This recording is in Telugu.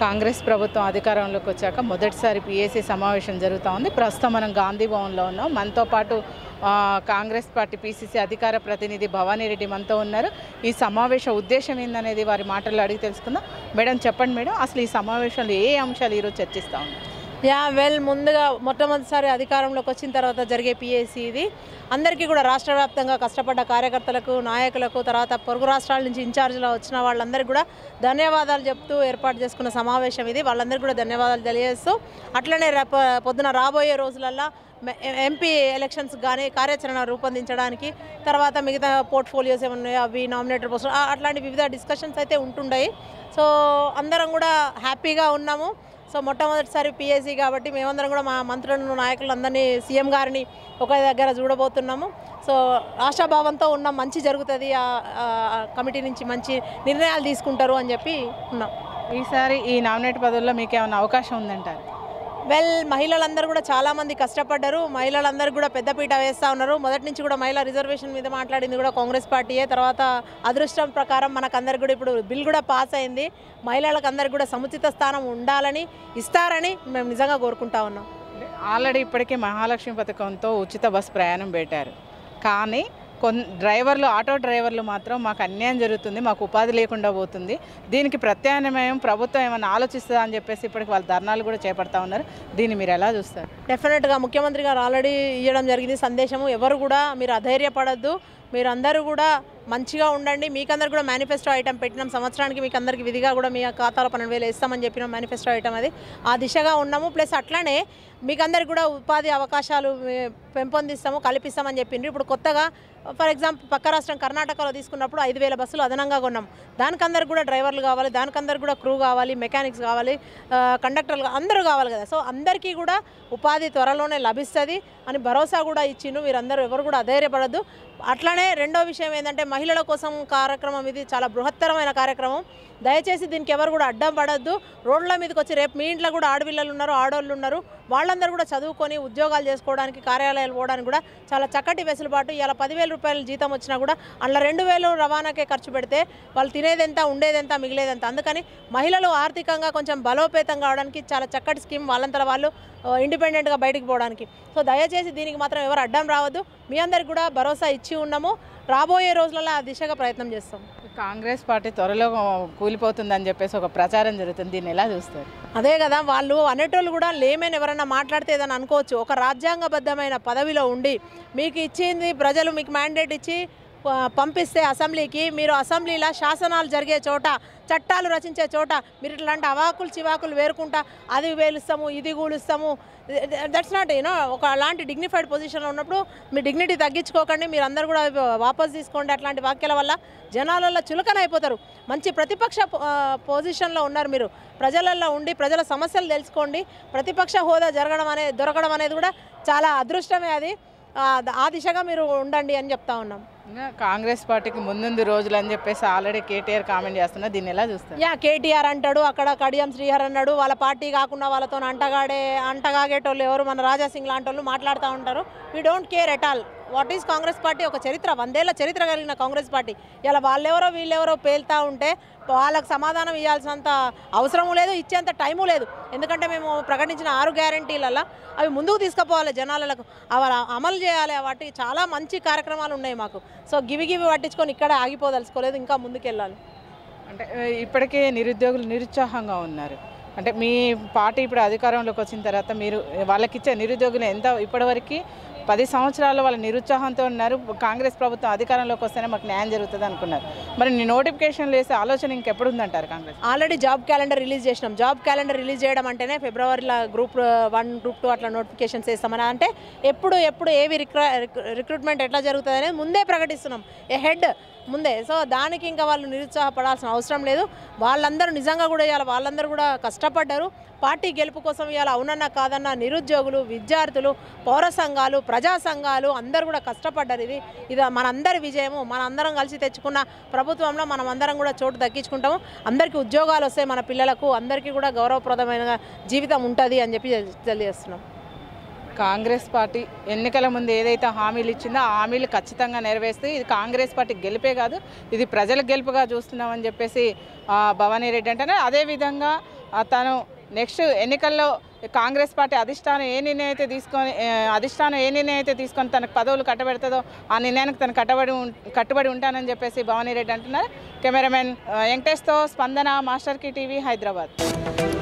కాంగ్రెస్ ప్రభుత్వం అధికారంలోకి వచ్చాక మొదటిసారి పిఏసీ సమావేశం జరుగుతూ ఉంది ప్రస్తుతం మనం గాంధీ భవన్లో ఉన్నాం మనతో పాటు ఆ, కాంగ్రెస్ పార్టీ పిసిసి అధికార ప్రతినిధి భవానీ రెడ్డి మనతో ఉన్నారు ఈ సమావేశ ఉద్దేశం ఏందనేది వారి మాటల్లో అడిగి తెలుసుకుందాం మేడం చెప్పండి మేడం అసలు ఈ సమావేశంలో ఏ అంశాలు ఈరోజు చర్చిస్తూ ఉన్నారు యా వెల్ ముందుగా మొట్టమొదటిసారి అధికారంలోకి వచ్చిన తర్వాత జరిగే పిఎస్సి ఇది అందరికీ కూడా రాష్ట్ర వ్యాప్తంగా కష్టపడ్డ కార్యకర్తలకు నాయకులకు తర్వాత పొరుగు రాష్ట్రాల నుంచి ఇన్ఛార్జ్లో వచ్చిన వాళ్ళందరికీ కూడా ధన్యవాదాలు చెప్తూ ఏర్పాటు చేసుకున్న సమావేశం ఇది వాళ్ళందరికీ కూడా ధన్యవాదాలు తెలియజేస్తూ అట్లనే రేపు పొద్దున రాబోయే రోజులల్లో మె- ఎంపీ ఎలక్షన్స్ కానీ కార్యాచరణ రూపొందించడానికి తర్వాత మిగతా పోర్ట్ఫోలియోస్ ఏమైనా ఉన్నాయో అవి నామినేటెడ్ పోస్ట్ అట్లాంటి వివిధ డిస్కషన్స్ అయితే ఉంటుంటాయి సో అందరం కూడా హ్యాపీగా ఉన్నాము సో మొట్టమొదటిసారి పిఎస్సి కాబట్టి మేమందరం కూడా మా మంత్రులను నాయకులందరినీ సీఎం గారిని ఒక దగ్గర చూడబోతున్నాము సో ఆశాభావంతో ఉన్నాం మంచి జరుగుతుంది ఆ ఆ కమిటీ నుంచి మంచి నిర్ణయాలు తీసుకుంటారు అని చెప్పి ఉన్నాం ఈసారి ఈ నామినేట్ పదవుల్లో మీకు ఏమైనా అవకాశం ఉందంటారు వెల్ మహిళలందరూ కూడా చాలామంది కష్టపడ్డారు మహిళలందరూ కూడా పెద్దపీట వేస్తూ ఉన్నారు మొదటి నుంచి కూడా మహిళా రిజర్వేషన్ మీద మాట్లాడింది కూడా కాంగ్రెస్ పార్టీయే తర్వాత అదృష్టం ప్రకారం మనకందరికి కూడా ఇప్పుడు బిల్ కూడా పాస్ అయింది మహిళలకు అందరికి కూడా సముచిత స్థానం ఉండాలని ఇస్తారని మేము నిజంగా కోరుకుంటా ఉన్నాం ఆల్రెడీ ఇప్పటికే మహాలక్ష్మి పథకంతో ఉచిత బస్ ప్రయాణం పెట్టారు కానీ కొన్ డ్రైవర్లు ఆటో డ్రైవర్లు మాత్రం మాకు అన్యాయం జరుగుతుంది మాకు ఉపాధి లేకుండా పోతుంది దీనికి ప్రత్యామ్నాయం ప్రభుత్వం ఏమైనా ఆలోచిస్తుందా అని చెప్పేసి ఇప్పటికి వాళ్ళు ధర్నాలు కూడా చేపడతా ఉన్నారు దీన్ని మీరు ఎలా చూస్తారు డెఫినెట్గా ముఖ్యమంత్రి గారు ఆల్రెడీ ఇవ్వడం జరిగింది సందేశము ఎవరు కూడా మీరు అధైర్యపడద్దు మీరు అందరూ కూడా మంచిగా ఉండండి మీకందరు కూడా మేనిఫెస్టో ఐటమ్ పెట్టినాం సంవత్సరానికి మీకు అందరికి విధిగా కూడా మీ ఖాతాలో పన్నెండు వేలు ఇస్తామని చెప్పిన మేనిఫెస్టో ఐటమ్ అది ఆ దిశగా ఉన్నాము ప్లస్ అట్లానే మీకందరికి కూడా ఉపాధి అవకాశాలు ఏ, పెంపొందిస్తాము కల్పిస్తామని చెప్పిండ్రు ఇప్పుడు కొత్తగా ఫర్ ఎగ్జాంపుల్ పక్క రాష్ట్రం కర్ణాటకలో తీసుకున్నప్పుడు ఐదు వేల బస్సులు అదనంగా కొన్నాం దానికందరికి కూడా డ్రైవర్లు కావాలి దానికందరికి కూడా క్రూ కావాలి మెకానిక్స్ కావాలి ఆ, కండక్టర్లు కా- అందరూ కావాలి కదా సో అందరికీ కూడా ఉపాధి త్వరలోనే లభిస్తుంది అని భరోసా కూడా ఇచ్చిండు మీరందరూ ఎవరు కూడా అధైర్యపడద్దు అట్లానే రెండో విషయం ఏంటంటే మహిళల కోసం కార్యక్రమం ఇది చాలా బృహత్తరమైన కార్యక్రమం దయచేసి దీనికి ఎవరు కూడా అడ్డం పడద్దు రోడ్ల మీదకి వచ్చి రేపు మీ ఇంట్లో కూడా ఆడపిల్లలు ఉన్నారు ఆడవాళ్ళు ఉన్నారు వాళ్ళందరూ కూడా చదువుకొని ఉద్యోగాలు చేసుకోవడానికి కార్యాలయాలు పోవడానికి కూడా చాలా చక్కటి వెసులుబాటు ఇలా పదివేల రూపాయల జీతం వచ్చినా కూడా అందులో రెండు వేలు రవాణాకే ఖర్చు పెడితే వాళ్ళు తినేదెంత ఉండేదెంత మిగిలేదెంత అందుకని మహిళలు ఆర్థికంగా కొంచెం బలోపేతం కావడానికి చాలా చక్కటి స్కీమ్ వాళ్ళంతట వాళ్ళు ఆ, ఇండిపెండెంట్గా బయటికి పోవడానికి సో దయచేసి దీనికి మాత్రం ఎవరు అడ్డం రావద్దు మీ అందరికి కూడా భరోసా ఇచ్చి ఉన్నాము రాబోయే రోజులలో ఆ దిశగా ప్రయత్నం చేస్తాం కాంగ్రెస్ పార్టీ త్వరలో కూలిపోతుందని చెప్పేసి ఒక ప్రచారం జరుగుతుంది దీన్ని ఎలా చూస్తారు అదే కదా వాళ్ళు అనేటోళ్ళు కూడా లేమని ఎవరైనా మాట్లాడితే ఏదైనా అనుకోవచ్చు ఒక రాజ్యాంగబద్ధమైన పదవిలో ఉండి మీకు ఇచ్చింది ప్రజలు మీకు మ్యాండేట్ ఇచ్చి ఆ, పంపిస్తే అసెంబ్లీకి మీరు అసెంబ్లీలో శాసనాలు జరిగే చోట చట్టాలు రచించే చోట మీరు ఇట్లాంటి అవాకులు చివాకులు వేరుకుంటా అది వేలుస్తాము ఇది కూలుస్తాము దట్స్ నాట్ యూనో ఒక అలాంటి డిగ్నిఫైడ్ పొజిషన్లో ఉన్నప్పుడు మీ డిగ్నిటీ తగ్గించుకోకండి మీరు అందరు కూడా వాపస్ తీసుకోండి అట్లాంటి వాక్యాల వల్ల జనాలలో చులకన అయిపోతారు మంచి ప్రతిపక్ష ఆ, పొజిషన్లో ఉన్నారు మీరు ప్రజలలో ఉండి ప్రజల సమస్యలు తెలుసుకోండి ప్రతిపక్ష హోదా జరగడం అనేది దొరకడం అనేది కూడా చాలా అదృష్టమే అది ఆ, ఆ దిశగా మీరు ఉండండి అని చెప్తా ఉన్నాం ఇంకా కాంగ్రెస్ పార్టీకి ముందుంది రోజులు అని చెప్పేసి ఆల్రెడీ కేటీఆర్ కామెంట్ చేస్తున్నారు దీన్ని ఎలా చూస్తారు యా కేటీఆర్ అంటాడు అక్కడ కడియం శ్రీహర్ అన్నాడు వాళ్ళ పార్టీ కాకుండా వాళ్ళతో అంటగాడే అంటగాగేటోళ్ళు ఎవరు మన రాజా సింగ్ లాంటి వాళ్ళు మాట్లాడుతూ ఉంటారు we don't care at all what is Congress party ఒక చరిత్ర వందేళ్ల చరిత్ర కలిగిన కాంగ్రెస్ పార్టీ ఇలా వాళ్ళెవరో వీళ్ళెవరో పేలుతూ ఉంటే వాళ్ళకి సమాధానం ఇవ్వాల్సినంత అవసరము లేదు ఇచ్చేంత టైము లేదు ఎందుకంటే మేము ప్రకటించిన ఆరు గ్యారంటీలలో అవి ముందుకు తీసుకుపోవాలి జనాలకు అవి అమలు చేయాలి వాటి చాలా మంచి కార్యక్రమాలు ఉన్నాయి మాకు సో గివి గివి పట్టించుకొని ఇక్కడ ఆగిపోదలుచుకోలేదు ఇంకా ముందుకెళ్ళాలి అంటే ఆ, ఇప్పటికే నిరుద్యోగులు నిరుత్సాహంగా ఉన్నారు అంటే మీ పార్టీ ఇప్పుడు అధికారంలోకి వచ్చిన తర్వాత మీరు వాళ్ళకి ఇచ్చే నిరుద్యోగులు ఎంత ఇప్పటివరకు పది సంవత్సరాలు వాళ్ళ నిరుత్సాహంతో ఉన్నారు కాంగ్రెస్ ప్రభుత్వం అధికారంలోకి వస్తేనే మాకు న్యాయం జరుగుతుంది అనుకున్నారు మరి నీ నోటిఫికేషన్ వేసే ఆలోచన ఇంకెప్పుడు ఉందంటారు Congress already job calendar release చేసినాం జాబ్ క్యాలెండర్ రిలీజ్ చేయడం అంటేనే ఫిబ్రవరిలో గ్రూప్ వన్ గ్రూప్ టూ అట్లా నోటిఫికేషన్స్ వేస్తామని అంటే ఎప్పుడు ఎప్పుడు ఏవి రిక్రా రిక్రూట్మెంట్ ఎట్లా జరుగుతుంది అనేది ముందే ప్రకటిస్తున్నాం ఏ హెడ్ ముందే సో దానికి ఇంకా వాళ్ళు నిరుత్సాహపడాల్సిన అవసరం లేదు వాళ్ళందరూ నిజంగా కూడా ఇవాళ వాళ్ళందరూ కూడా కష్టపడ్డారు పార్టీ గెలుపు కోసం ఇవాళ అవునన్నా కాదన్న నిరుద్యోగులు విద్యార్థులు పౌర సంఘాలు ప్రజా సంఘాలు అందరూ కూడా కష్టపడ్డారు ఇది ఇది మనందరి విజయము మనందరం కలిసి తెచ్చుకున్న ప్రభుత్వంలో మనం అందరం కూడా చోటు దక్కించుకుంటాము అందరికీ ఉద్యోగాలు వస్తాయి మన పిల్లలకు అందరికీ కూడా గౌరవప్రదమైన జీవితం ఉంటుంది అని చెప్పి తెలి- తెలియజేస్తున్నాం కాంగ్రెస్ పార్టీ ఎన్నికల ముందు ఏదైతే హామీలు ఇచ్చిందో ఆ హామీలు ఖచ్చితంగా నెరవేరుస్తే ఇది కాంగ్రెస్ పార్టీ గెలిపే కాదు ఇది ప్రజల గెలుపుగా చూస్తున్నామని చెప్పేసి ఆ, భవానీ రెడ్డి అంటేనే అదేవిధంగా ఆ, తను నెక్స్ట్ ఎన్నికల్లో కాంగ్రెస్ పార్టీ అధిష్టానం ఏ నిర్ణయం అయితే తీసుకొని ఆ, అధిష్టానం ఏ నిర్ణయం అయితే తీసుకొని తనకు పదవులు కట్టబెడుతుందో ఆ నిర్ణయానికి తను కట్టబడి ఉం- కట్టుబడి ఉంటానని చెప్పేసి భవానీ రెడ్డి అంటున్నారు కెమెరామెన్ ఆ, వెంకటేష్తో స్పందన మాస్టర్ కి టీవీ హైదరాబాద్